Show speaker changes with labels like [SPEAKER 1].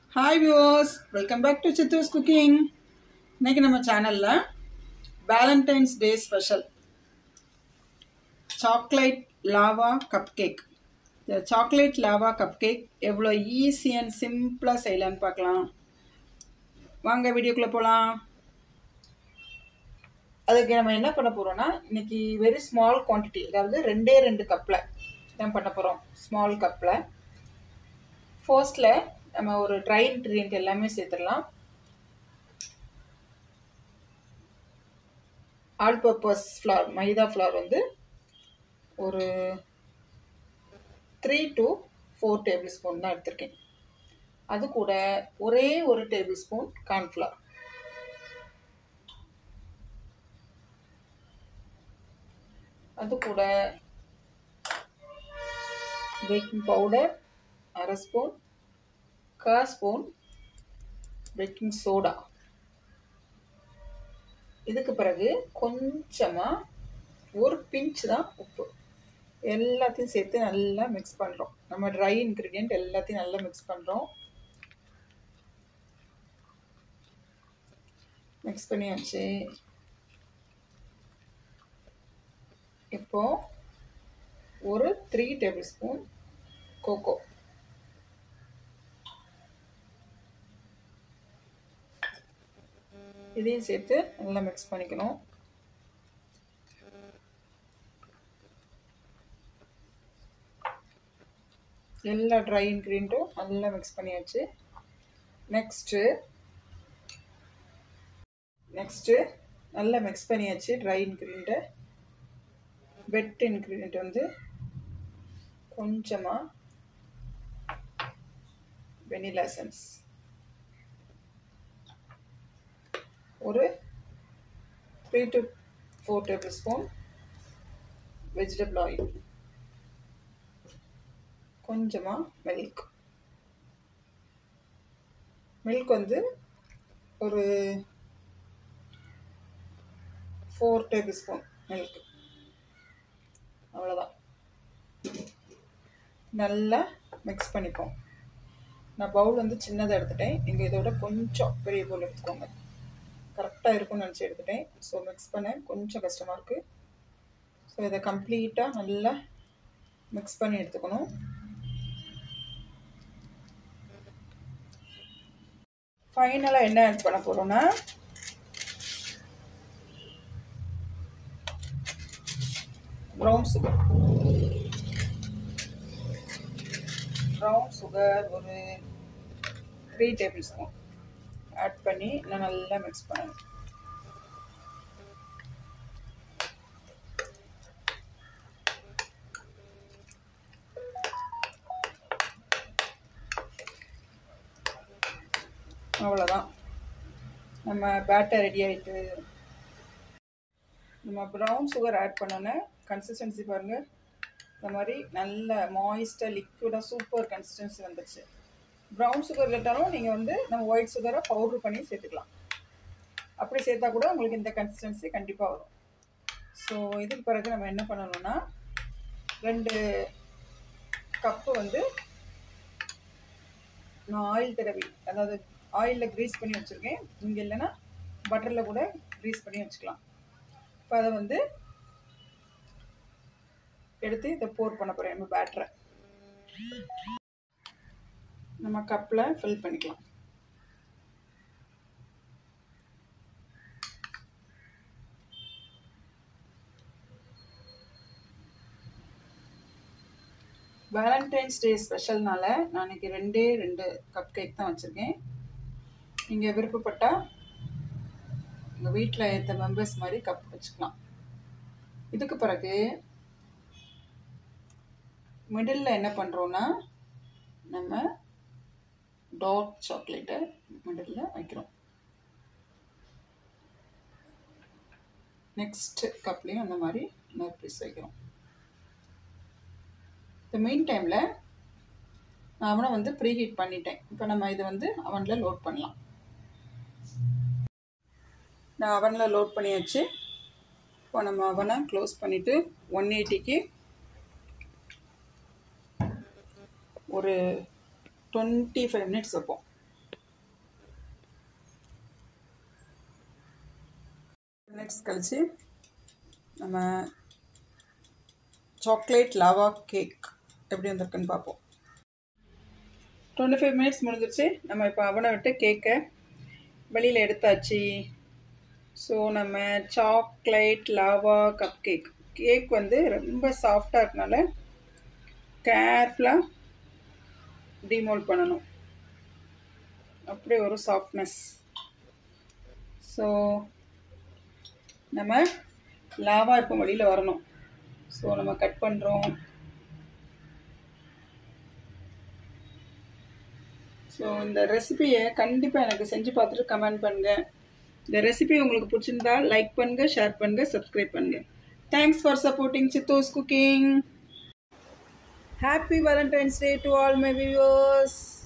[SPEAKER 1] hi viewers welcome back to Chithu's cooking இன்னைக்கு நம்ம சேனலில் Valentine's day special chocolate lava cup cake இந்த chocolate lava cup cake எவ்வளோ easy and சிம்பிளாக செய்யலான்னு பார்க்கலாம் வாங்க வீடியோக்குள்ளே போகலாம் அதுக்கு நம்ம என்ன பண்ண போகிறோம்னா இன்னைக்கு வெரி ஸ்மால் குவான்டிட்டி அதாவது ரெண்டே ரெண்டு கப்பில் தான் பண்ண போகிறோம் ஸ்மால் கப்பில் ஃபர்ஸ்டில் நம்ம ஒரு ட்ரை இன்க்ரீடியன்ட் எல்லாமே சேர்த்துடலாம் all purpose flour maida flour வந்து ஒரு three to four tablespoon தான் எடுத்திருக்கேன் அது கூட ஒரே ஒரு டேபிள் ஸ்பூன் கார்ன்ஃப்ளவர் அது கூட பேக்கிங் பவுடர் அரை ஸ்பூன் கா ஸ்பூன் பேக்கிங் சோடா இதுக்கு பிறகு கொஞ்சமாக ஒரு பிஞ்ச் தான் உப்பு எல்லாத்தையும் சேர்த்து நல்லா மிக்ஸ் பண்ணுறோம் நம்ம ட்ரை இன்க்ரீடியண்ட் எல்லாத்தையும் நல்லா மிக்ஸ் பண்ணுறோம் மிக்ஸ் பண்ணியாச்சு இப்போ ஒரு த்ரீ டேபிள் ஸ்பூன் கோகோ இதையும் சேர்த்து நல்லா மிக்ஸ் பண்ணிக்கணும் எல்லா ட்ரை இன்க்ரீடியண்ட்டும் நல்லா மிக்ஸ் பண்ணியாச்சு நெக்ஸ்ட்டு நெக்ஸ்ட்டு நல்லா மிக்ஸ் பண்ணியாச்சு ட்ரை இன்க்ரீடியண்ட்டை வெட் இன்க்ரீடியண்ட் வந்து கொஞ்சமாக வெனிலா எசன்ஸ் ஒரு three to four tablespoon vegetable oil கொஞ்சமாக மில்க் மில்க் வந்து ஒரு ஃபோர் டேபிள் ஸ்பூன் மில்க் அவ்வளோதான் நல்லா மிக்ஸ் பண்ணிப்போம் நான் பவுல் வந்து சின்னதாக எடுத்துட்டேன் நீங்கள் இதோட கொஞ்சம் பெரிய பவுல் எடுத்துக்கோங்க கரெக்டாக இருக்கும்னு நினச்சி எடுத்துட்டேன் ஸோ மிக்ஸ் பண்ண கொஞ்சம் கஷ்டமாக இருக்குது ஸோ இதை கம்ப்ளீட்டாக நல்லா மிக்ஸ் பண்ணி எடுத்துக்கணும் ஃபைனலாக என்ன ஆட் பண்ண போகிறோன்னா ப்ரௌன் சுகர் ப்ரௌன் சுகர் ஒரு த்ரீ டேபிள் ஸ்பூன் ஆட் பண்ணி நான் நல்லா மிக்ஸ் பண்ணணும் அவ்வளோதான் நம்ம பேட்டர் ரெடி ஆகிட்டு நம்ம ப்ரௌன் சுகர் ஆட் பண்ணோன்னே கன்சிஸ்டன்சி பாருங்கள் இந்த மாதிரி நல்ல மாய்ஸ்டாக லிக்விடாக சூப்பர் கன்சிஸ்டன்சி வந்துடுச்சு ப்ரௌன் சுகர் இல்லாட்டாலும் நீங்கள் வந்து நம்ம ஒயிட் சுகரை பவுட்ரு பண்ணி சேர்த்துக்கலாம் அப்படி சேர்த்தா கூட உங்களுக்கு இந்த கன்சிஸ்டன்சி கண்டிப்பாக வரும் ஸோ இதுக்கு பிறகு நம்ம என்ன பண்ணணும்னா ரெண்டு கப்பு வந்து நான் ஆயில் தடவி அதாவது ஆயிலில் க்ரீஸ் பண்ணி வச்சுருக்கேன் இங்கே இல்லைன்னா பட்டரில் கூட க்ரீஸ் பண்ணி வச்சுக்கலாம் இப்போ அதை வந்து எடுத்து இதை போர் பண்ண போகிறேன் நம்ம பேட்டரை நம்ம கப்பில் ஃபில் பண்ணிக்கலாம் வேலண்டைன்ஸ் டே ஸ்பெஷல்னால நான் இன்றைக்கி ரெண்டே ரெண்டு கப் கேக் தான் வச்சுருக்கேன் நீங்கள் விருப்பப்பட்டால் உங்கள் வீட்டில் ஏற்ற மெம்பர்ஸ் மாதிரி கப் வச்சுக்கலாம் இதுக்கு பிறகு மிடில் என்ன பண்ணுறோன்னா நம்ம டார்க் சாக்லேட்டை மிடில் வைக்கிறோம் நெக்ஸ்ட் கப்லேயும் அந்த மாதிரி இன்னொரு பீஸ் வைக்கிறோம் இந்த மெயின் டைமில் நான் அவனை வந்து ப்ரீ ஹீட் பண்ணிட்டேன் இப்போ நம்ம இதை வந்து அவனில் லோட் பண்ணலாம் நான் அவனில் லோட் பண்ணியாச்சு இப்போ நம்ம அவனை க்ளோஸ் பண்ணிவிட்டு ஒன் எயிட்டிக்கு ஒரு டுவெண்ட்டி ஃபைவ் மினிட்ஸ் வைப்போம் மினிட்ஸ் கழிச்சு நம்ம சாக்லேட் லாவா கேக் எப்படி வந்திருக்குன்னு பார்ப்போம் டுவெண்ட்டி ஃபைவ் மினிட்ஸ் முடிஞ்சிருச்சு நம்ம இப்போ அவனை விட்டு கேக்கை வெளியில் எடுத்தாச்சு ஸோ நம்ம chocolate lava cup cake cake வந்து ரொம்ப சாஃப்டாக இருக்கனால கேர்ஃபுல்லாக டிமோல்ட் பண்ணணும் அப்படியே ஒரு சாஃப்ட்னஸ் ஸோ நம்ம லாவா இப்போ வெளியில் வரணும் ஸோ நம்ம கட் பண்ணுறோம் ஸோ இந்த ரெசிபியை கண்டிப்பாக எனக்கு செஞ்சு பார்த்துட்டு கமெண்ட் பண்ணுங்கள் இந்த ரெசிபி உங்களுக்கு பிடிச்சிருந்தா லைக் பண்ணுங்கள் ஷேர் பண்ணுங்கள் சப்ஸ்கிரைப் பண்ணுங்கள் thanks for supporting Chithu's cooking happy Valentine's day to all my viewers